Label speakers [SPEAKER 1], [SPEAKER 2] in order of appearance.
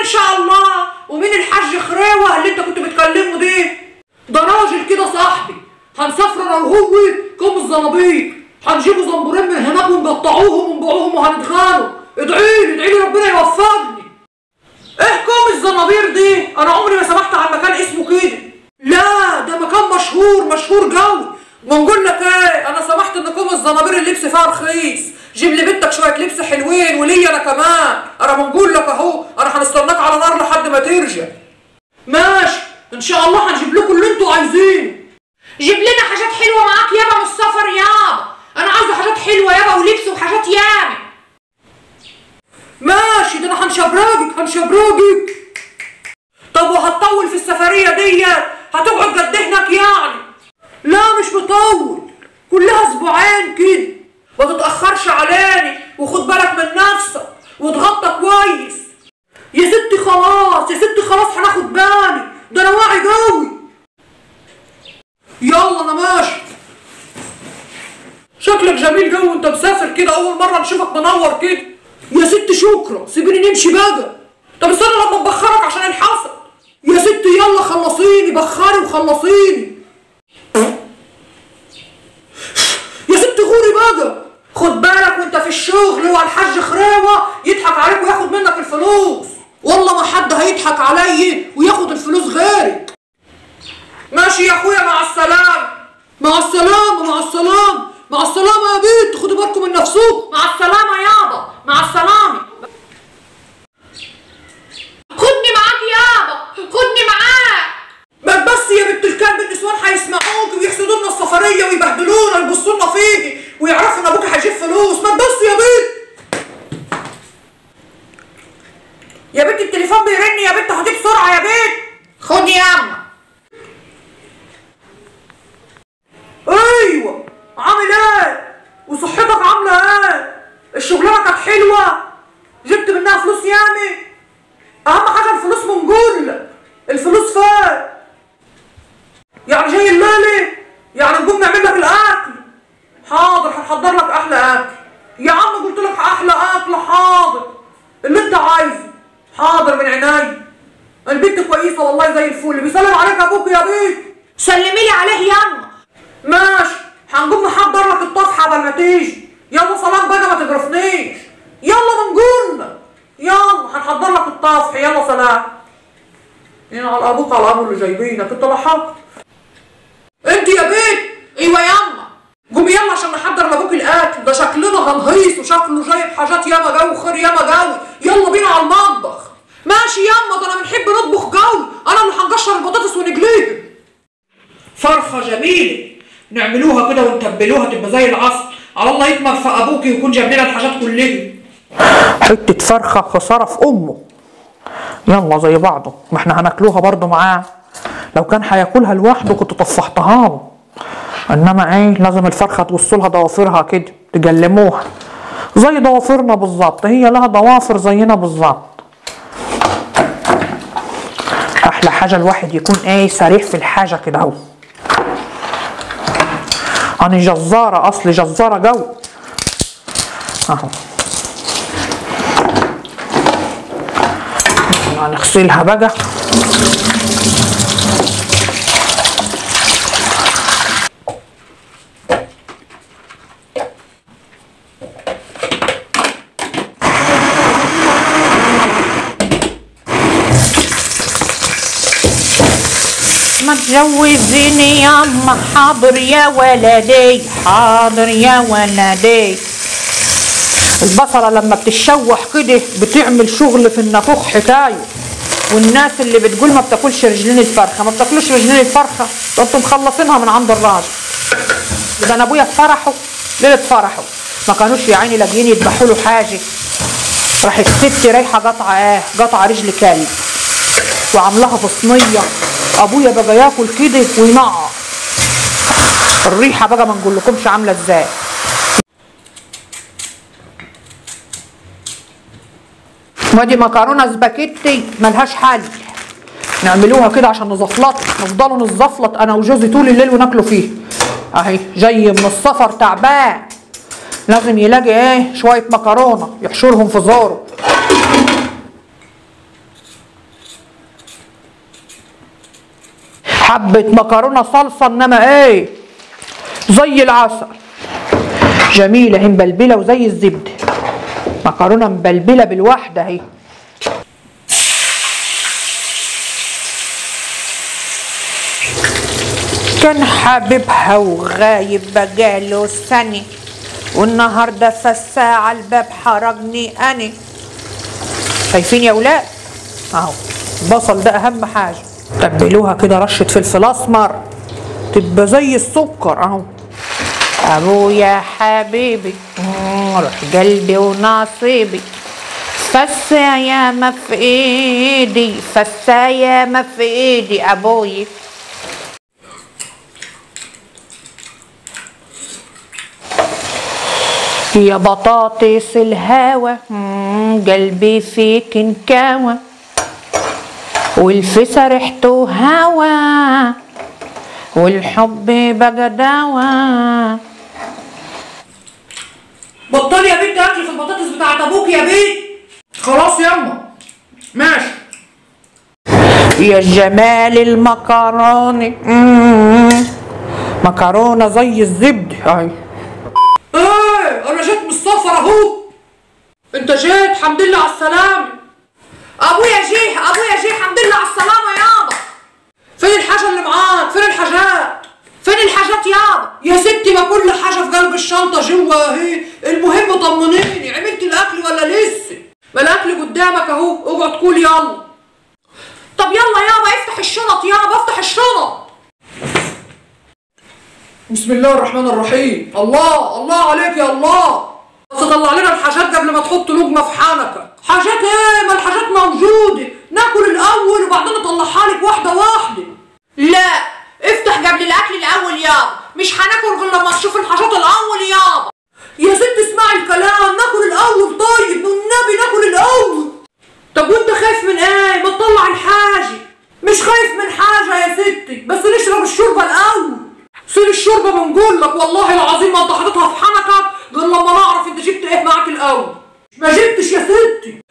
[SPEAKER 1] شاء الله ومين الحاج خريوه اللي انت كنت بتكلمه ده ده راجل كده صاحبي هنسافر انا وهو كوم الزنابيق هنجيبوا زنبورين من هناك ونقطعوهم ونبيعوهم وهنتغالوا ادعي لي ادعي لي ربنا يوفقني ايه كوم الزنابير دي انا عمري ما سمعت عن مكان اسمه كده لا ده مكان مشهور مشهور قوي ونقول لك ايه انا سمعت ان كوم الزنابير اللبس فيها رخيص جيب لي بنتك شويه لبس حلوين وليا انا كمان انا بنقول لك اهو انا هنستناك على نار لحد ما ترجع ماشي ان شاء الله هنجيب لكم اللي انتوا عايزينه جيب لنا حاجات حلوه معاك يابا من السفر يابا انا عايزه حاجات حلوه يابا ولبس وحاجات ياما ماشي ده انا هنشبراجك هنشبراجك طب وهتطول في السفريه دي هتقعد قد إيه هناك يعني لا مش مطول كلها اسبوعين كده ما تتاخرش علاني وخد بالك من نفسك واتغطى كويس يا ستي خلاص يا ستي خلاص هناخد بالي ده انا واعي قوي يلا انا ماشي شكلك جميل جو وانت مسافر كده اول مره نشوفك منور كده يا ست شكرا سيبيني نمشي بقى طب استنى لما نبخرك عشان الحسد يا ستي يلا خلصيني بخري وخلصيني يا ست غوري بقى خد بالك وانت في الشغل هو الحاج خريوه يضحك عليك وياخد منك الفلوس والله ما حد هيضحك عليا وياخد الفلوس غيرك ماشي يا اخويا مع السلامه مع السلامه مع السلامه مع السلامه يا بنت خدوا بالكم من نفسكم مع السلامه يابا مع السلامه خدني معاك يابا خدني معاك ما بس يا بنت الكلب النسوان هيسمعوك ويحسدوا لنا السفريه ويبهدلونا ويبصوا لنا فيكي ويعرفوا ان ابوك هيجيب فلوس ما بس يا بنت يا بنت التليفون بيرن يا بنت هاتيه بسرعه يا بنت خدي يا اما ايوه عامل ايه وصحتك عامله ايه الشغلانه كانت حلوه جبت منها فلوس يامي اهم حاجه الفلوس من جول الفلوس فين يعني جاي الليلة يعني نقوم نعمل لك الاكل حاضر هنحضر لك احلى اكل يا عم قلت لك احلى اكل حاضر اللي انت عايزه حاضر من عيني البنت كويسه والله زي الفل بيسلم عليك ابوك يا بنت سلمي لي عليه ياما ماشي هنقوم نحضر لك الطفحه قبل ما تيجي يلا سلام بقى ما تجرفنيش يلا بنقولنا يلا هنحضر لك الطفح يلا سلام هنا على ابوك على ابو اللي جايبينك انت ضحكت انت يا بنت ايوه ياما قومي يلا عشان نحضر لابوك الاكل ده شكلنا هنهيص وشكله جايب حاجات ياما جو وخير ياما جو يلا بينا على المطبخ ماشي ياما ده انا بنحب نطبخ جو انا اللي هنقشر البطاطس ونقليها فرخه جميله نعملوها كده ونتبلوها تبقى زي العسل على الله يكمل في ابوكي ويكون جاب لنا الحاجات كلها حته فرخه خساره في امه يلا زي بعضه ما احنا هناكلوها برضه معاه لو كان هياكلها لوحده كنت طفحتها له انما ايه لازم الفرخه توصلها ضوافرها كده تجلموها زي ضوافرنا بالظبط هي لها ضوافر زينا بالظبط احلى حاجه الواحد يكون ايه سريع في الحاجه كده اهو انا جزاره اصلي جزاره جو اهو هنغسلها بقى ما تجوزيني ياما حاضر يا ولدي حاضر يا ولدي البصلة لما بتتشوح كده بتعمل شغل في النافوخ حكاية والناس اللي بتقول ما بتاكلش رجلين الفرخة ما بتاكلوش رجلين الفرخة ده انتم مخلصينها من عند الراجل ده انا ابويا فرحوا ليلة فرحوا ما كانوش يا عيني لاقيين يذبحوا له حاجة راح الست رايحة قطعة ايه قطعة رجل كلب وعاملاها في صينية ابويا بقى ياكل كده وينقع الريحة بقى ما نقولكمش عاملة ازاي ودي مكرونه سباكيتي ملهاش حل نعملوها كده عشان نزفلط نفضلوا نزفلط انا وجوزي طول الليل وناكلوا فيه اهي جاي من السفر تعبان لازم يلاقي ايه شويه مكرونه يحشرهم في زوره حبة مكرونة صلصة انما ايه زي العسل جميلة هي مبلبلة وزي الزبدة مكرونة مبلبلة بالواحدة اهي كان حبيبها وغايب بقاله سنة والنهاردة فالساعة الباب حرجني أنا شايفين يا ولاد اهو البصل ده أهم حاجة تبلوها كده رشة فلفل أسمر تبقى زي السكر اهو أبويا حبيبي مم، روح قلبي ونصيبي فالسايا ما في ايدي فالسايا ما في ايدي ابوي يا بطاطس الهوى مم، قلبي فيك انكوى والفسا ريحته هوى والحب بقى دوا بطل يا بنت اكل في البطاطس بتاعت ابوك يا بنت خلاص يلا ماشي يا جمال المكرونة مم. مكرونة زي الزبدة اهي ايه انا جيت من السفر اهو انت جيت الحمد لله على السلامة ابويا جه ابويا جه الحمد لله على السلامة يابا فين الحاجة اللي معاك فين الحاجات فين الحاجات يابا يا ستي ما كل حاجة في قلب الشنطة جوا اهي المهم طمنيني عملت الاكل ولا لسه ما الاكل قدامك اهو اقعد كل يلا طب يلا يابا افتح الشنط يابا افتح الشنط بسم الله الرحمن الرحيم الله الله عليك يا الله بس طلع لنا الحاجات قبل ما تحط لقمه في حنكك حاجات ايه ما الحاجات موجوده ناكل الاول وبعدين نطلعها لك واحده واحده لا افتح قبل الاكل الاول يابا مش هناكل غير لما نشوف الحاجات الاول يابا يا ست اسمعي الكلام ناكل الاول طيب والنبي ناكل الاول طب وانت خايف من ايه ما تطلع الحاجه مش خايف من حاجه يا ستي بس نشرب الشوربه الاول سيب الشوربه بنقول لك والله العظيم ما انت حاططها في حنكك غير لما نعرف انت جبت ايه معاك الاول ما جبتش يا ستي